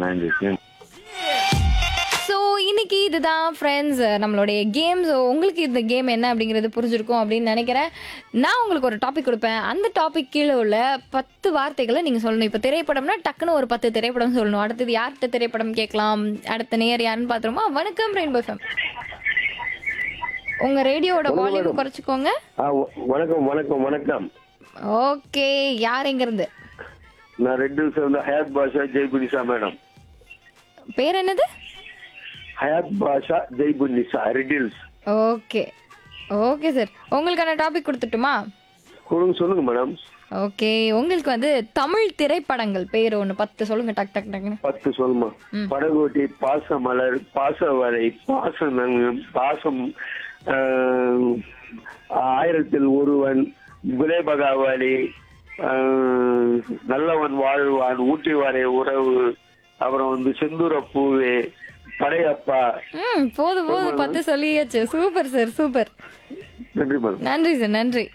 நன்றி ம். ஸோ இன்னைக்கு இதுதான் ஃப்ரெண்ட்ஸ் நம்மளுடைய கேம்ஸ் உங்களுக்கு இந்த கேம் என்ன அப்படிங்கிறது புரிஞ்சிருக்கும் அப்படின்னு நினைக்கிறேன் நான் உங்களுக்கு ஒரு டாபிக் கொடுப்பேன் அந்த டாபிக் கீழே உள்ள பத்து வார்த்தைகளை நீங்கள் சொல்லணும் இப்போ திரைப்படம்னா டக்குன்னு ஒரு பத்து திரைப்படம் சொல்லணும் அடுத்தது யார்கிட்ட திரைப்படம் கேட்கலாம் அடுத்த நேர் யாருன்னு பார்த்துருமா வணக்கம் ரெயின்போ ஃபேம் உங்க ரேடியோவோட வால்யூம் குறைச்சிக்கோங்க ஆ, வ- வணக்கம் வணக்கம் வணக்கம் ஓகே யார் எங்க இருந்து நான் ரெட் ஹில்ஸ் வந்து ஹயாத் பாஷா ஜெய்புனிசா மேடம் பேர் என்னது Hayath Basha Jaibunisa Red Hills okay okay sir உங்களுக்கான டாபிக் கொடுத்துட்டுமா கொடுங்க சொல்லுங்க மேடம் ஓகே உங்களுக்கு வந்து தமிழ் திரைப்படங்கள் பேர் ஒன்று பத்து சொல்லுங்க டக் டக் டக்னு பத்து சொல்லுமா படகோட்டி பாசமலர் பாசவரை பாசம் பாசம் ஆ, ஆயிரத்தில் ஒருவன் குலேபகாவலி ஆ, நல்லவன் வாழ்வான் ஊட்டி வரை உறவு அப்புறம் வந்து செந்தூர பூவே படையப்பா ம் போதும் போதும் பத்து சொல்லியாச்சு சூப்பர் சார் சூப்பர் நன்றி மேடம் நன்றி சார் நன்றி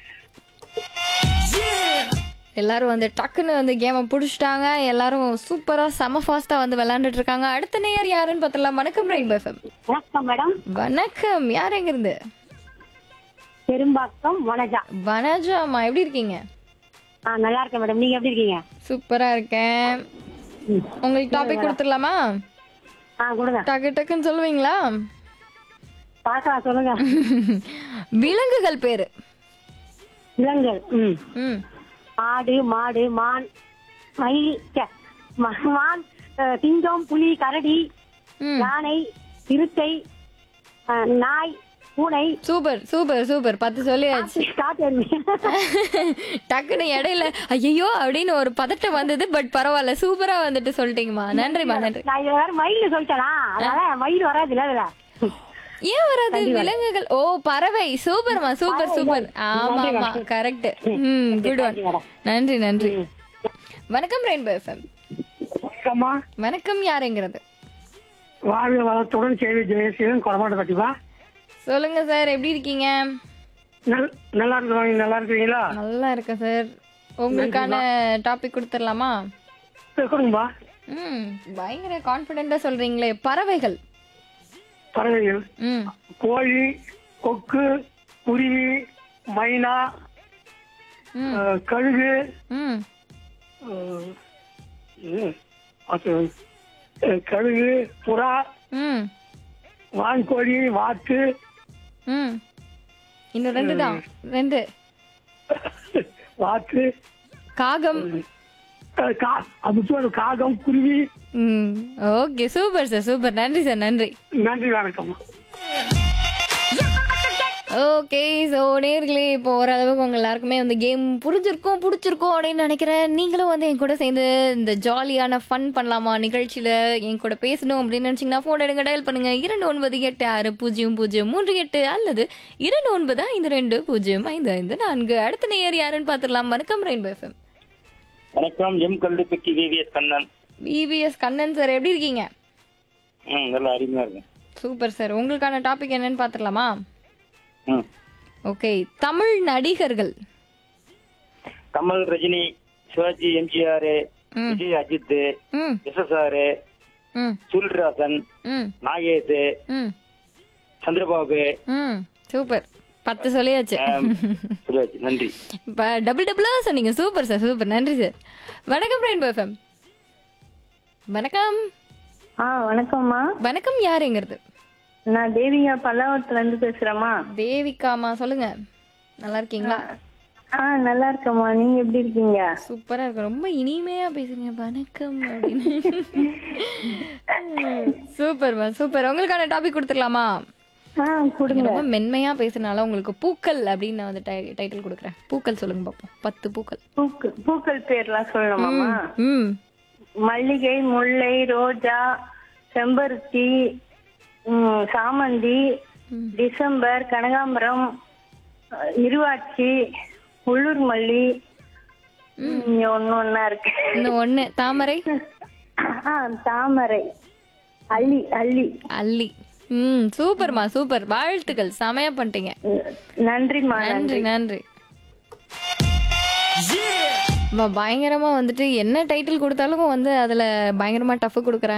எல்லாரும் வந்து டக்குன்னு வந்து கேமை பிடிச்சிட்டாங்க எல்லாரும் சூப்பரா செம ஃபாஸ்டா வந்து விளையாண்டுட்டு இருக்காங்க அடுத்த நேயர் யாருன்னு பார்த்தலாம் வணக்கம் ரெயின்போ எஃப்எம் வணக்கம் மேடம் வணக்கம் யார் எங்க இருந்து பெரும்பாக்கம் வனஜா வனஜாமா எப்படி இருக்கீங்க ஆ நல்லா இருக்கேன் மேடம் நீங்க எப்படி இருக்கீங்க சூப்பரா இருக்கேன் உங்களுக்கு டாபிக் கொடுத்துடலாமா ஆ கொடுங்க டக்கு டக்குன்னு சொல்லுவீங்களா பார்க்கலாம் சொல்லுங்க விலங்குகள் பேரு விலங்குகள் ம் ம் ஆடு மாடு மான் மயில் ச்சே, ம- மான் அஹ், சிங்கம் புலி கரடி ம் யானை இருட்டை அஹ், நாய் பூனை சூப்பர் சூப்பர் சூப்பர் பத்து சொல்லியாச்சு காட்டு டக்குன்னு இடையில ஐயோ அப்படின்னு ஒரு பதட்டம் வந்தது பட் பரவாயில்ல சூப்பரா வந்துட்டு சொல்லிட்டீங்கம்மா நன்றிம்மா நன்றி நான் இதை வேற மயில் சொல்லிட்டேனா அதனால மயில் வராது இல்ல அதுல ஏன் வராது விலங்குகள் ஓ பறவை சூப்பர்மா சூப்பர் சூப்பர் ஆமா ஆமா கரெக்ட் ம் குட் ஒன் நன்றி நன்றி வணக்கம் ரெயின்போ எஃப்எம் வணக்கம்மா வணக்கம் யாருங்கிறது வாழ்வு வளத்துடன் சேவை ஜெயசீலன் கொடமாட்ட பத்திப்பா சொல்லுங்க சார் எப்படி இருக்கீங்க நல்லா இருக்கிறோம் நல்லா இருக்கிறீங்களா நல்லா இருக்கேன் சார் உங்களுக்கான டாபிக் கொடுத்துடலாமா கொடுங்கப்பா ம் பயங்கர கான்ஃபிடென்ட்டா சொல்றீங்களே பறவைகள் பறவைகள் ம் கோழி கொக்கு குருவி மைனா ம். அஹ், கழுகு ம் அஹ், இது, அது, அஹ், கழுகு புறா ம் வான்கோழி வாத்து ம் இன்னும் ரெண்டு தான் ரெண்டு வாத்து காகம் அஹ், கா- அது பேரு காகம் குருவி ம் ஓகே சூப்பர் சார் சூப்பர் நன்றி சார் நன்றி நன்றி வணக்கம் ஓகே ஸோ நேர்களே இப்போ ஓரளவுக்கு உங்க எல்லாருக்குமே வந்து கேம் புரிஞ்சிருக்கும் பிடிச்சிருக்கும் அப்படின்னு நினைக்கிறேன் நீங்களும் வந்து என் கூட சேர்ந்து இந்த ஜாலியான ஃபன் பண்ணலாமா நிகழ்ச்சியில் என் கூட பேசணும் அப்படின்னு நினச்சிங்கன்னா ஃபோன் எடுங்க டயல் பண்ணுங்க இரண்டு ஒன்பது எட்டு ஆறு பூஜ்ஜியம் பூஜ்ஜியம் மூன்று எட்டு அல்லது இரண்டு ஒன்பது ஐந்து ரெண்டு பூஜ்ஜியம் ஐந்து ஐந்து நான்கு அடுத்த நேயர் யாருன்னு பார்த்துடலாம் வணக்கம் ரெயின்போ எஃப்எம் வணக்கம் M Kalluppatti VVS Kannan VVS Kannan sir எப்படி இருக்கீங்க ம் நல்லா அருமையா இருக்கும் சூப்பர் சார் உங்களுக்கான டாபிக் என்னன்னு பார்த்துடலாமா ம் ஓகே தமிழ் நடிகர்கள் கமல் ரஜினி சிவாஜி எம்ஜிஆர் ம். விஜய் அஜித் ம் எஸ்எஸ்ஆர் ம் சூல்ராசன் ம் நாகேஷ் ம் சந்திரபாபு ம் சூப்பர் பத்து சொல்லியாச்சு சிவாஜி நன்றி இப்போ டபுள் டபுளாக சொன்னீங்க சூப்பர் சார் சூப்பர் நன்றி சார் வணக்கம் ரெயின்போ எஃப்எம் வணக்கம் ஆ வணக்கம்மா வணக்கம் யாருங்கிறது நான் தேவியா பல்லாவரத்துல இருந்து பேசுறேம்மா தேவிகாமா சொல்லுங்க நல்லா இருக்கீங்களா ஆ நல்லா இருக்கேம்மா நீங்க எப்படி இருக்கீங்க சூப்பரா இருக்கு ரொம்ப இனிமையா பேசுறீங்க வணக்கம் அப்படின்னு சூப்பர்மா சூப்பர் உங்களுக்கான டாபிக் கொடுத்துடலாமா ஆ கொடுங்க ரொம்ப மென்மையா பேசுனால உங்களுக்கு பூக்கள் அப்படின்னு நான் வந்து டைட்டில் கொடுக்குறேன் பூக்கள் சொல்லுங்க பார்ப்போம் பத்து பூக்கள் பூக்கள் பூக்கள் பேர்லாம் சொல்லணுமாம்மா ம் மல்லிகை முல்லை ரோஜா செம்பருத்தி ம், சாமந்தி டிசம்பர் கனகாம்பரம் அஹ், இருவாட்சி உள்ளூர் மல்லி இங்க ஒண்ணு ஒண்ணா இருக்கு இந்த ஒண்ணு தாமரை ஆ தாமரை அள்ளி அள்ளி அல்லி ம் சூப்பர்மா சூப்பர் வாழ்த்துக்கள் செமையா பண்ணிட்டீங்க நன்றிம்மா நன்றி நன்றி வா, பயங்கரமா வந்துட்டு என்ன டைட்டில் கொடுத்தாலும் வந்து அதுல பயங்கரமா டஃப் கொடுக்குறாங்க